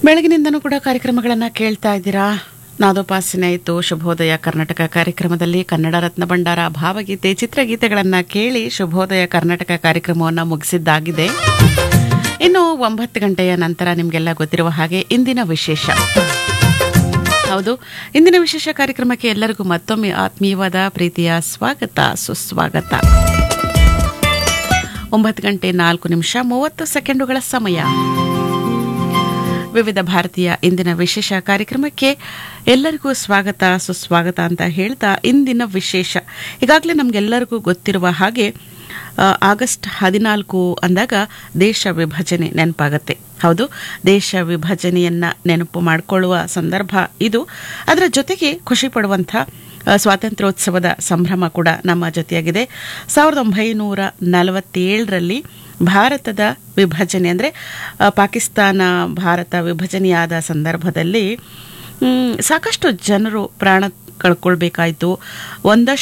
ಬೆಳಗಿನಿಂದನೂ ಕೂಡ ಕಾರ್ಯಕ್ರಮಗಳನ್ನು ಕೇಳ್ತಾ ಇದ್ದೀರಾ ನಾದೋಪಾಸನೆ ಆಯಿತು ಶುಭೋದಯ ಕರ್ನಾಟಕ ಕಾರ್ಯಕ್ರಮದಲ್ಲಿ ಕನ್ನಡ ರತ್ನ ಭಂಡಾರ ಭಾವಗೀತೆ ಚಿತ್ರಗೀತೆಗಳನ್ನು ಕೇಳಿ ಶುಭೋದಯ ಕರ್ನಾಟಕ ಕಾರ್ಯಕ್ರಮವನ್ನು ಮುಗಿಸಿದ್ದಾಗಿದೆ ಇನ್ನು ಒಂಬತ್ತು ಗಂಟೆಯ ನಂತರ ನಿಮಗೆಲ್ಲ ಗೊತ್ತಿರುವ ಹಾಗೆ ಇಂದಿನ ವಿಶೇಷ ಹೌದು ಇಂದಿನ ವಿಶೇಷ ಕಾರ್ಯಕ್ರಮಕ್ಕೆ ಎಲ್ಲರಿಗೂ ಮತ್ತೊಮ್ಮೆ ಆತ್ಮೀಯವಾದ ಪ್ರೀತಿಯ ಸ್ವಾಗತ ಸುಸ್ವಾಗತ ಒಂಬತ್ತು ಗಂಟೆ ನಾಲ್ಕು ನಿಮಿಷ ಮೂವತ್ತು ಸೆಕೆಂಡುಗಳ ಸಮಯ ವಿವಿಧ ಭಾರತೀಯ ಇಂದಿನ ವಿಶೇಷ ಕಾರ್ಯಕ್ರಮಕ್ಕೆ ಎಲ್ಲರಿಗೂ ಸ್ವಾಗತ ಸುಸ್ವಾಗತ ಅಂತ ಹೇಳ್ತಾ ಇಂದಿನ ವಿಶೇಷ ಈಗಾಗಲೇ ನಮಗೆಲ್ಲರಿಗೂ ಗೊತ್ತಿರುವ ಹಾಗೆ ಆ, ಆಗಸ್ಟ್ ಹದಿನಾಲ್ಕು ಅಂದಾಗ ದೇಶ ವಿಭಜನೆ ನೆನಪಾಗತ್ತೆ ಹೌದು ದೇಶ ವಿಭಜನೆಯನ್ನ ನೆನಪು ಮಾಡಿಕೊಳ್ಳುವ ಸಂದರ್ಭ ಇದು ಅದರ ಜೊತೆಗೆ ಖುಷಿ ಪಡುವಂಥ ಆ, ಸ್ವಾತಂತ್ರ್ಯೋತ್ಸವದ ಸಂಭ್ರಮ ಕೂಡ ನಮ್ಮ ಜೊತೆಯಾಗಿದೆ ಸಾವಿರದ ಒಂಬೈನೂರ ನಲವತ್ತೇಳರಲ್ಲಿ ಭಾರತದ ವಿಭಜನೆ ಅಂದರೆ ಪಾಕಿಸ್ತಾನ ಭಾರತ ವಿಭಜನೆಯಾದ ಸಂದರ್ಭದಲ್ಲಿ ಮ್, ಸಾಕಷ್ಟು ಜನರು ಪ್ರಾಣ ಕಳ್ಕೊಳ್ಬೇಕಾಯಿತು ಒಂದಷ್ಟು